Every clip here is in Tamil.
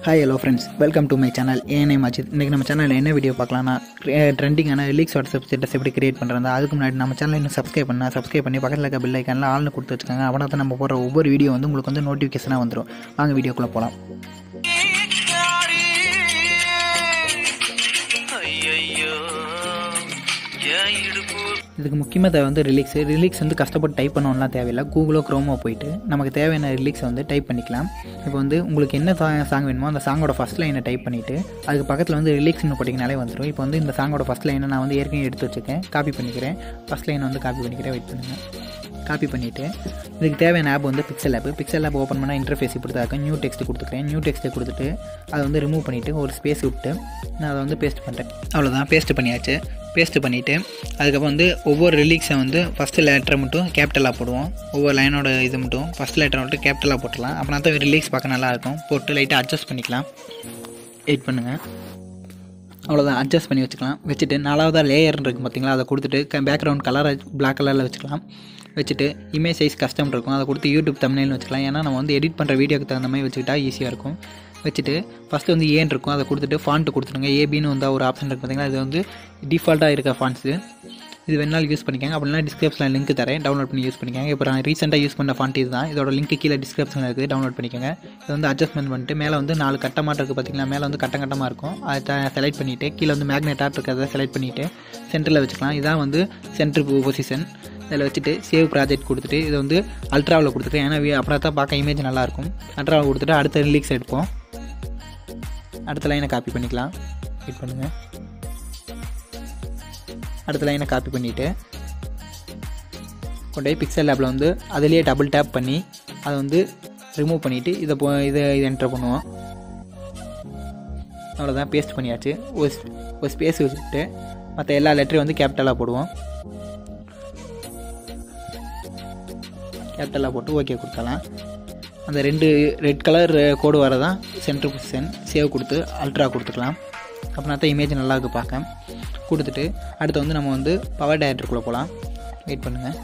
hi hello friends welcome to my channel ANI Majid இன்றைக்கி நம்ம சேனலில் என்ன வீடியோ பார்க்கலாம்னா ட்ரெண்டிங்கான ரிலீக்ஸ் வாட்ஸ்அப் ஸ்டேட்டஸ் எப்படி கிரியேட் பண்ணுறது அதுக்கு முன்னாடி நம்ம சேனல் இன்னும் சப்ஸ்கிரைப் பண்ணால் சப்ஸ்கிரைப் பண்ணி பக்கத்தில் இருக்க பில் ஐக்கானில் ஆள்னு கொடுத்து வச்சுக்கோங்க அவனை தான் நம்ம போடுற ஒவ்வொரு வீடியோ வந்து உங்களுக்கு வந்து நோட்டிஃபிகேஷனாக வந்துடும் வாங்க வீடியோக்குள்ளே போகலாம் ஐயையோ ஏன் இடுப்பு இதுக்கு முக்கியமாக தேவை வந்து ரிலீக்ஸ் ரிலீக்ஸ் வந்து கஷ்டப்பட்டு டைப் பண்ணணும்லாம் தேவையில்லை கூகுளோ க்ரோமோ போயிட்டு நமக்கு தேவையான ரிலீக்ஸை வந்து டைப் பண்ணிக்கலாம் இப்போ வந்து உங்களுக்கு என்ன சாங் வேணுமோ அந்த சாங்கோட ஃபஸ்ட் லைனை டைப் பண்ணிவிட்டு அதுக்கு பக்கத்தில் வந்து ரிலீக்ஸ்னு போட்டிங்கனாலே வந்துடும் இப்போ வந்து இந்த சாங்கோட ஃபஸ்ட் லைனை நான் வந்து ஏற்கனவே எடுத்து வச்சுருக்கேன் காப்பி பண்ணிக்கிறேன் ஃபஸ்ட் லைனை வந்து காப்பி பண்ணிக்கிறேன் வெயிட் பண்ணுங்கள் காப்பி பண்ணிவிட்டு இதுக்கு தேவையான ஆப் வந்து pixel app pixel app open பண்ணால் இன்டர்ஃபேஸ் இப்படி தான் இருக்கும் நியூ டெக்ஸ்ட் கொடுத்துக்கிறேன் நியூ டெக்ஸ்ட்டை கொடுத்துட்டு அதை வந்து ரிமூவ் பண்ணிவிட்டு ஒரு ஸ்பேஸ் விட்டு நான் அதை வந்து பேஸ்ட் பண்ணுறேன் அவ்வளோதான் பேஸ்ட் பண்ணியாச்சு பேஸ்ட் பண்ணிவிட்டு அதுக்கப்புறம் வந்து ஒவ்வொரு ரிலீக்ஸை வந்து ஃபஸ்ட்டு லெட்டரை மட்டும் கேபிட்டலாக போடுவோம் ஒவ்வொரு லைனோட இது மட்டும் ஃபஸ்ட் லெட்டரை மட்டும் கேபிட்டலாக போட்டுடலாம் அப்படின்னா தான் ரிலீக்ஸ் பார்க்க நல்லாயிருக்கும் போட்டு லைட்டாக அட்ஜஸ்ட் பண்ணிக்கலாம் வெயிட் பண்ணுங்கள் அவ்வளோதான் அட்ஜஸ்ட் பண்ணி வச்சுக்கலாம் வச்சுட்டு நாலாவதாக லேயர் இருக்குது பார்த்தீங்களா அதை கொடுத்துட்டு பேக்ரவுண்ட் கலரை பிளாக் கலரில் வச்சுக்கலாம் வச்சுட்டு இமேஜ் சைஸ் கஸ்டம் இருக்கும் அதை கொடுத்து யூடியூப் தமிழ்னு வச்சுக்கலாம் ஏன்னா நம்ம வந்து எடிட் பண்ணுற வீடியோக்கு தகுந்த மாதிரி வச்சுக்கிட்டா ஈஸியாக இருக்கும் வச்சுட்டு ஃபஸ்ட்டு வந்து ஏன் இருக்கும் அதை கொடுத்துட்டு ஃபாண்ட்டு கொடுத்துருங்க ஏபின்னு வந்து ஒரு ஆப்ஷன் இருக்குது பார்த்தீங்களா இது வந்து டிஃபால்ட்டாக இருக்க ஃபாண்ட்ஸு இது வேணாலும் யூஸ் பண்ணிக்கோங்க அப்படின்னா டிஸ்கிரிப்ஷனில் லிங்க் தரேன் டவுன்லோட் பண்ணி யூஸ் பண்ணிக்கோங்க இப்போ நான் ரீசெண்டாக யூஸ் பண்ண ஃபாண்ட் இது தான் இதோட லிங்க் கீழே டிஸ்கிரிப்ஷனில் இருக்குது டவுன்லோட் பண்ணிக்கோங்க இது வந்து அட்ஜஸ்ட்மெண்ட் பண்ணிட்டு மேலே வந்து நாலு கட்டமாக இருக்குது பார்த்தீங்களா மேலே வந்து கட்டம் கட்டமாக இருக்கும் அதை செலக்ட் பண்ணிவிட்டு கீழே வந்து மேக்னெட்டாக இருக்கிறத செலக்ட் பண்ணிவிட்டு சென்டரில் வச்சுக்கலாம் இதான் வந்து சென்டர் பொசிஷன் இதில் வச்சுட்டு சேவ் ப்ராஜெக்ட் கொடுத்துட்டு இதை வந்து அல்ட்ராவில் கொடுத்துட்டு ஏன்னா அப்புறம் தான் பார்க்க இமேஜ் நல்லாயிருக்கும் அல்ட்ராவில் கொடுத்துட்டு அடுத்த ரிலீக்ஸ் எடுப்போம் அடுத்த லைனை காப்பி பண்ணிக்கலாம் வெயிட் பண்ணுங்கள் அடுத்த லைனை காப்பி பண்ணிவிட்டு கொண்டு போய் பிக்சல் லேப்பில் வந்து அதுலேயே டபுள் டேப் பண்ணி அதை வந்து ரிமூவ் பண்ணிவிட்டு இதை போ இதை இதை என்டர் பண்ணுவோம் அவ்வளோதான் பேஸ்ட் பண்ணியாச்சு ஒரு ஸ்- ஒரு ஸ்பேஸ் வச்சுட்டு மற்ற எல்லா லெட்டரையும் வந்து கேபிட்டலாக போடுவோம் கேபிட்டலாக போட்டு ஓகே கொடுக்கலாம் அந்த ரெண்டு ரெட் கலர் கோடு வரதான் சென்டர் பொசிஷன் சேவ் கொடுத்து அல்ட்ரா கொடுத்துக்கலாம் அப்படின்னா தான் இமேஜ் நல்லா இருக்கு பார்க்க கொடுத்துட்டு அடுத்து வந்து நம்ம வந்து பவர் டேரக்டருக்குள்ளே போகலாம் வெயிட் பண்ணுங்கள்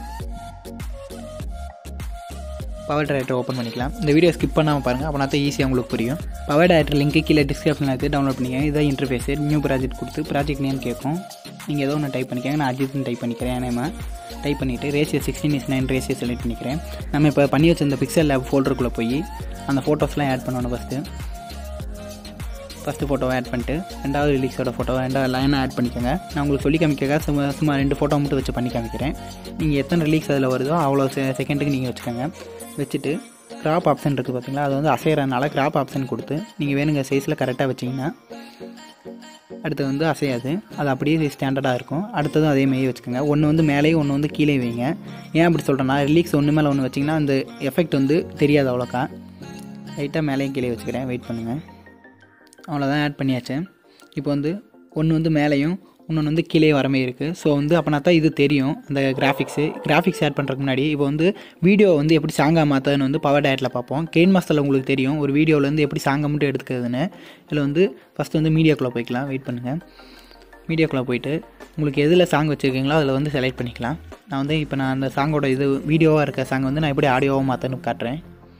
பவர் டேரக்டர் ஓப்பன் பண்ணிக்கலாம் இந்த வீடியோ ஸ்கிப் பண்ணாமல் பாருங்கள் அப்படின்னா தான் ஈஸியாக உங்களுக்கு புரியும் பவர் டேரக்டர் லிங்க் கீழே டிஸ்கிரிப்ஷனில் இருக்குது டவுன்லோட் பண்ணிக்கங்க இதான் இன்டர்ஃபேஸ் நியூ ப்ராஜெக்ட் கொடுத்து ப்ராஜெக்ட் நேம் கேட்கும் நீங்கள் ஏதோ ஒன்று டைப் பண்ணிக்கங்க நான் அஜித்னு டைப் பண்ணிக்கிறேன் நேமா டைப் பண்ணிவிட்டு ratio sixteen is nine ratio select பண்ணிக்கிறேன் நம்ம இப்போ பண்ணி வச்சிருந்த பிக்சல் லேப் ஃபோல்டருக்குள்ளே போய் அந்த ஃபோட்டோஸ்லாம் ஆட் பண்ணணும் ஃபஸ்ட்டு ஃபஸ்ட்டு ஃபோட்டோவை ஆட் பண்ணிட்டு ரெண்டாவது ரிலீக்ஸோட ஃபோட்டோவை ரெண்டாவது லைனை ஆட் பண்ணிக்கோங்க நான் உங்களுக்கு சொல்லி காமிக்க சும்மா சும்மா ரெண்டு ஃபோட்டோ மட்டும் வச்சு பண்ணி காமிக்கிறேன் நீங்கள் எத்தனை ரிலீக்ஸ் அதில் வருதோ அவ்வளோ செ செகண்டுக்கு நீங்கள் வச்சுக்கோங்க வச்சுட்டு கிராப் ஆப்ஷன் இருக்குது பார்த்தீங்களா அது வந்து அசைகிறனால கிராப் ஆப்ஷன் கொடுத்து நீங்கள் வேணுங்க சைஸில் கரெக்டாக வச்சிங்கன்னா அடுத்து வந்து அசையாது அது அப்படியே ஸ்டாண்டர்டாக இருக்கும் அடுத்ததும் அதே மாதிரி வச்சுக்கோங்க ஒன்று வந்து மேலேயும் ஒன்று வந்து கீழே வைங்க ஏன் அப்படி சொல்கிறேன்னா ரிலீக்ஸ் ஒன்று மேலே ஒன்று வச்சிங்கன்னா அந்த எஃபெக்ட் வந்து தெரியாது அவ்வளோக்கா லைட்டாக மேலேயும் கீழே வச்சுக்கிறேன் வெயிட் பண்ணுங்கள் அவ்வளோதான் ஆட் பண்ணியாச்சு இப்போ வந்து ஒன்று வந்து மேலேயும் இன்னொன்று வந்து கீழே வர மாதிரி இருக்குது ஸோ வந்து அப்போனா தான் இது தெரியும் அந்த கிராஃபிக்ஸு கிராஃபிக்ஸ் ஆட் பண்ணுறதுக்கு முன்னாடி இப்போ வந்து வீடியோ வந்து எப்படி சாங்காக மாற்றுறதுன்னு வந்து பவர் டேட்டில் பார்ப்போம் கெயின் மாஸ்டரில் உங்களுக்கு தெரியும் ஒரு வீடியோவிலேருந்து எப்படி சாங்கை மட்டும் எடுத்துக்கிறதுன்னு இதில் வந்து ஃபஸ்ட்டு வந்து மீடியாக்குள்ளே போய்க்கலாம் வெயிட் பண்ணுங்கள் மீடியாக்குள்ளே போயிட்டு உங்களுக்கு எதில் சாங் வச்சுருக்கீங்களோ அதில் வந்து செலக்ட் பண்ணிக்கலாம் நான் வந்து இப்போ நான் அந்த சாங்கோட இது வீடியோவாக இருக்க சாங் வந்து நான் எப்படி ஆடியோவாக மாற்றணும்னு காட்டுறேன்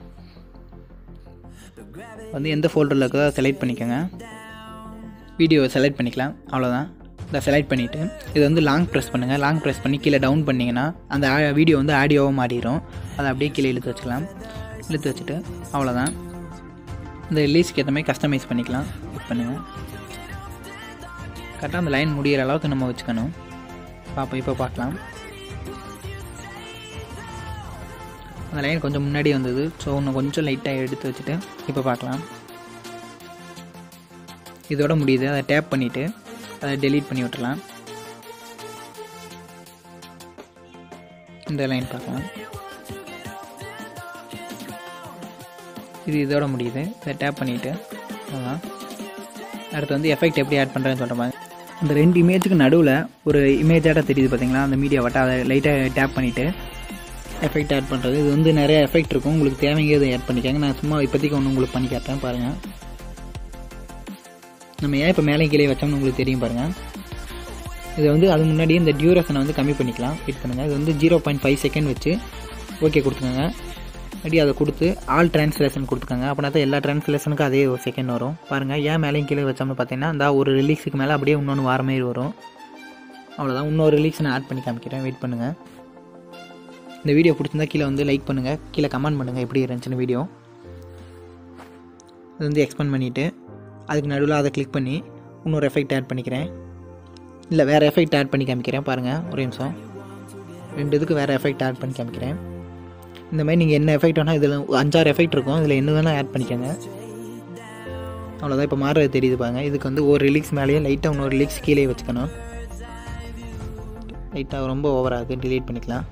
வந்து எந்த ஃபோல்டரில் இருக்கோ அதை செலக்ட் பண்ணிக்கோங்க வீடியோவை செலக்ட் பண்ணிக்கலாம் அவ்வளோதான் இதை செலக்ட் பண்ணிவிட்டு இது வந்து லாங் ப்ரெஸ் பண்ணுங்கள் லாங் ப்ரெஸ் பண்ணி கீழே டவுன் பண்ணிங்கன்னா அந்த வீடியோ வந்து ஆடியோவாக மாறிடும் அதை அப்படியே கீழே இழுத்து வச்சுக்கலாம் இழுத்து வச்சுட்டு அவ்வளோதான் இந்த ரிலீஸ்க்கு ஏற்ற மாதிரி கஸ்டமைஸ் பண்ணிக்கலாம் கிளிக் பண்ணுங்கள் கரெக்டாக அந்த லைன் முடிகிற அளவுக்கு நம்ம வச்சுக்கணும் பார்ப்போம் இப்போ பார்க்கலாம் அந்த லைன் கொஞ்சம் முன்னாடி வந்தது ஸோ இன்னும் கொஞ்சம் லைட்டாக எடுத்து வச்சுட்டு இப்போ பார்க்கலாம் இதோட முடியுது அதை டேப் பண்ணிவிட்டு அதை டெலீட் பண்ணி விட்டுறலாம் இந்த லைன் பார்க்கலாம் இது இதோட முடியுது இதை டேப் பண்ணிவிட்டு அதான் அடுத்து வந்து எஃபெக்ட் எப்படி ஆட் பண்ணுறேன்னு சொல்கிற மாதிரி அந்த ரெண்டு இமேஜுக்கு நடுவில் ஒரு இமேஜாக தெரியுது பார்த்தீங்களா அந்த மீடியா வட்ட அதை லைட்டாக டேப் பண்ணிவிட்டு எஃபெக்ட் ஆட் பண்ணுறது இது வந்து நிறைய எஃபெக்ட் இருக்கும் உங்களுக்கு தேவைங்க இதை ஆட் பண்ணிக்கோங்க நான் சும்மா இப்போதைக்கு ஒன்று உங்களுக்கு பண்ணி காட்டுறேன் பாருங்கள் நம்ம ஏன் இப்போ மேலே கீழே வச்சோம்னு உங்களுக்கு தெரியும் பாருங்கள் இது வந்து அது முன்னாடியே இந்த டியூரேஷனை வந்து கம்மி பண்ணிக்கலாம் வெயிட் பண்ணுங்கள் இது வந்து ஜீரோ பாயிண்ட் ஃபைவ் செகண்ட் வச்சு ஓகே கொடுத்துக்கோங்க அப்படி அதை கொடுத்து ஆல் ட்ரான்ஸ்லேஷன் கொடுத்துக்கோங்க அப்படின்னா தான் எல்லா ட்ரான்ஸ்லேஷனுக்கும் அதே ஒரு செகண்ட் வரும் பாருங்கள் ஏன் மேலேயும் கீழே வச்சோம்னு பார்த்தீங்கன்னா அந்த ஒரு ரிலீக்ஸுக்கு மேலே அப்படியே இன்னொன்று வார மாதிரி வரும் அவ்வளோதான் இன்னொரு ரிலீக்ஸ் நான் ஆட் பண்ணி காமிக்கிறேன் வெயிட் பண்ணுங்கள் இந்த வீடியோ பிடிச்சிருந்தா கீழே வந்து லைக் பண்ணுங்கள் கீழே கமெண்ட் பண்ணுங்கள் எப்படி இருந்துச்சுன்னு வீடியோ இது வந்து எக்ஸ்பெண்ட் பண்ணிவிட்டு அதுக்கு நடுவில் அதை கிளிக் பண்ணி இன்னொரு எஃபெக்ட் ஆட் பண்ணிக்கிறேன் இல்லை வேறு எஃபெக்ட் ஆட் பண்ணி காமிக்கிறேன் பாருங்கள் ஒரே நிமிஷம் ரெண்டு இதுக்கு வேறு எஃபெக்ட் ஆட் பண்ணி காமிக்கிறேன் இந்த மாதிரி நீங்கள் என்ன எஃபெக்ட் வேணால் இதில் அஞ்சாறு எஃபெக்ட் இருக்கும் இதில் என்ன வேணால் ஆட் பண்ணிக்கோங்க அவ்வளோதான் இப்போ மாறுறது தெரியுது பாருங்க இதுக்கு வந்து ஒரு ரிலீக்ஸ் மேலேயே லைட்டாக இன்னொரு ரிலீக்ஸ் கீழே வச்சுக்கணும் லைட்டாக ரொம்ப ஓவராக டிலீட் பண்ணிக்கலாம்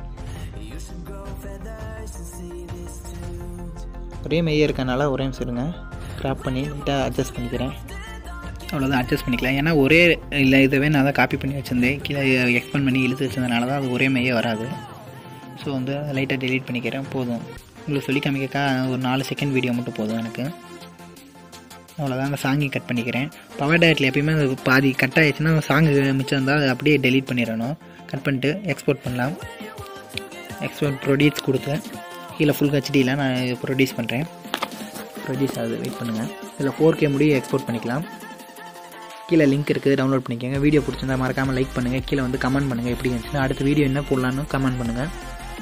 ஒரே மையம் இருக்கனால ஒரே நிமிஷம் இருங்க க்ராப் பண்ணி லைட்டாக அட்ஜஸ்ட் பண்ணிக்கிறேன் அவ்வளோதான் அட்ஜஸ்ட் பண்ணிக்கலாம் ஏன்னா ஒரே இல்லை இதுவே நான் தான் காப்பி பண்ணி வச்சுருந்தேன் கீழே எக்ஸ்பெண்ட் பண்ணி இழுத்து வச்சதுனால தான் அது ஒரே மையம் வராது ஸோ வந்து லைட்டாக டெலீட் பண்ணிக்கிறேன் போதும் உங்களுக்கு சொல்லி காமிக்கக்கா ஒரு நாலு செகண்ட் வீடியோ மட்டும் போதும் எனக்கு அவ்வளோதான் அந்த சாங்கி கட் பண்ணிக்கிறேன் பவர் டேட்டில் எப்பயுமே அது பாதி கட் ஆகிடுச்சுன்னா அந்த சாங்கு மிச்சம் இருந்தால் அதை அப்படியே டெலீட் பண்ணிடணும் கட் பண்ணிட்டு எக்ஸ்போர்ட் பண்ணலாம் எக்ஸ்போர்ட் ப்ரொடியூஸ் கொடுத்து கீழே ஃபுல் ஹெச்டியில் நான் ப்ரொடியூஸ் பண்ணுறேன் ப்ரொடியூஸ் ஆகுது வெயிட் பண்ணுங்கள் இதில் ஃபோர் கே முடிய எக்ஸ்போர்ட் பண்ணிக்கலாம் கீழே லிங்க் இருக்குது டவுன்லோட் பண்ணிக்கோங்க வீடியோ பிடிச்சிருந்தா மறக்காமல் லைக் பண்ணுங்கள் கீழே வந்து கமெண்ட் பண்ணுங்கள் எப்படி இருந்துச்சுன்னா அடுத்த வீடியோ என்ன போடலான்னு கமெண்ட் பண்ணுங்கள்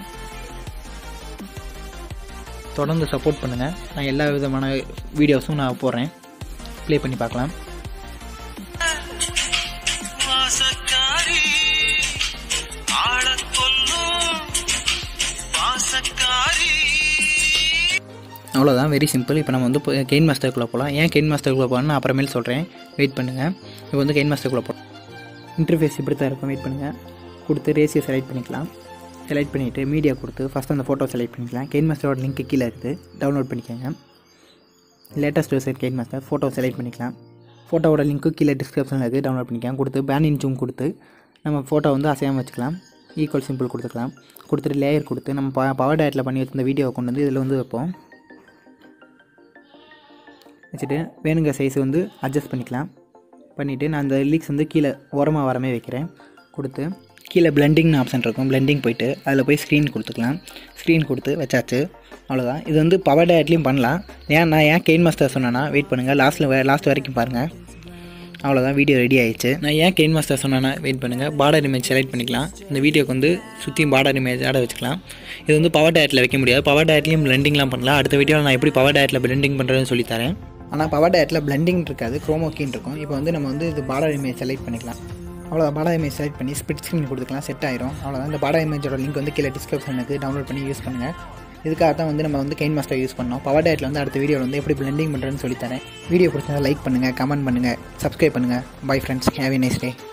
தொடர்ந்து சப்போர்ட் பண்ணுங்கள் நான் எல்லா விதமான வீடியோஸும் நான் போடுறேன் ப்ளே பண்ணி பார்க்கலாம் வாசக்காரி ஆளக் கொல்லும் வாசக்காரி அவ்வளோதான் வெரி சிம்பிள் இப்போ நம்ம வந்து கெயின் மாஸ்டருக்குள்ளே போகலாம் ஏன் கெயின் மாஸ்டருக்குள்ளே போகலான்னு நான் அப்புறமேல் சொல்கிறேன் வெயிட் பண்ணுங்கள் இப்போ வந்து கெயின் மாஸ்டருக்குள்ளே போகலாம் இன்டர்ஃபேஸ் இப்படி தான் இருக்கும் வெயிட் பண்ணுங்கள் கொடுத்து ரேசியை செலக்ட் பண்ணிக்கலாம் செலக்ட் பண்ணிவிட்டு மீடியா கொடுத்து ஃபஸ்ட் அந்த ஃபோட்டோ செலக்ட் பண்ணிக்கலாம் கெயின் மாஸ்டரோட லிங்க் கீழே இருக்குது டவுன்லோட் பண்ணிக்கோங்க latest website KineMaster photo select பண்ணிக்கலாம் ஃபோட்டோவோட லிங்க்கு கீழே டிஸ்கிரிப்ஷனில் இருக்குது டவுன்லோட் பண்ணிக்கலாம் கொடுத்து பேனின் ஜூம் கொடுத்து நம்ம ஃபோட்டோ வந்து அசையாமல் வச்சுக்கலாம் ஈக்குவல் சிம்பிள் கொடுத்துக்கலாம் கொடுத்துட்டு லேயர் கொடுத்து நம்ம ப பவர் டேட்டில் பண்ணி வச்சிருந்த வீடியோவை கொண்டு வந்து இதில் வந்து வைப்போம் வச்சுட்டு வேணுங்கிற சைஸ் வந்து அட்ஜஸ்ட் பண்ணிக்கலாம் பண்ணிவிட்டு நான் அந்த லிக்ஸ் வந்து கீழே ஓரமாக வரமே வைக்கிறேன் கொடுத்து கீழே பிளெண்டிங்னு ஆப்ஷன் இருக்கும் பிளெண்டிங் போயிட்டு அதில் போய் ஸ்க்ரீன் கொடுத்துக்கலாம் ஸ்க்ரீன் கொடுத்து வச்சாச்சு அவ்வளோதான் இது வந்து பவர் டேட்லேயும் பண்ணலாம் ஏன் நான் ஏன் கெயின் மாஸ்டர் சொன்னேன்னா வெயிட் பண்ணுங்கள் லாஸ்ட்டில் லாஸ்ட் வரைக்கும் பாருங்கள் அவ்வளோதான் வீடியோ ரெடி ஆயிடுச்சு நான் ஏன் கெயின் மாஸ்டர் சொன்னேன்னா வெயிட் பண்ணுங்கள் பார்டர் இமேஜ் செலக்ட் பண்ணிக்கலாம் இந்த வீடியோக்கு வந்து சுற்றி பார்டர் இமேஜ் ஆட வச்சுக்கலாம் இது வந்து பவர் டேட்டில் வைக்க முடியாது பவர் டேட்லேயும் பிளெண்டிங்லாம் பண்ணலாம் அடுத்த வீடியோவில் நான் எப்படி பவர் டேட்டில் பிளெண்டிங் பண்ணுறதுன்னு சொல்லித்தரேன் ஆனால் பவர் டேட்டில் பிளெண்டிங் இருக்காது குரோமோக்கின்னு இருக்கும் இப்போ வந்து நம்ம வந்து இது பார்டர் இமேஜ் செலக்ட் பண்ணிக்கலாம் அவ்வளோ பார்டர் இமேஜ் செலக்ட் பண்ணி ஸ்பிட் ஸ்க்ரீன் கொடுத்துக்கலாம் செட் ஆயிரும் அவ்வளோதான் இந்த பார்டர் இமேஜோட லிங்க் வந்து கீழே டிஸ்கிரிப்ஷனுக்கு டவுன்லோட் பண்ணி யூஸ் பண்ணுங்கள் இதுக்காக தான் வந்து நம்ம வந்து கெயின் மாஸ்டர் யூஸ் பண்ணோம் பவர் டேட்டில் வந்து அடுத்த வீடியோவில் வந்து எப்படி பிளெண்டிங் பண்ணுறதுன்னு சொல்லித்தரேன் வீடியோ பிடிச்சா லைக் பண்ணுங்கள் கமெண்ட் பண்ணுங்கள் சப்ஸ்கிரைப் பண்ணுங்கள் bye friends have nice day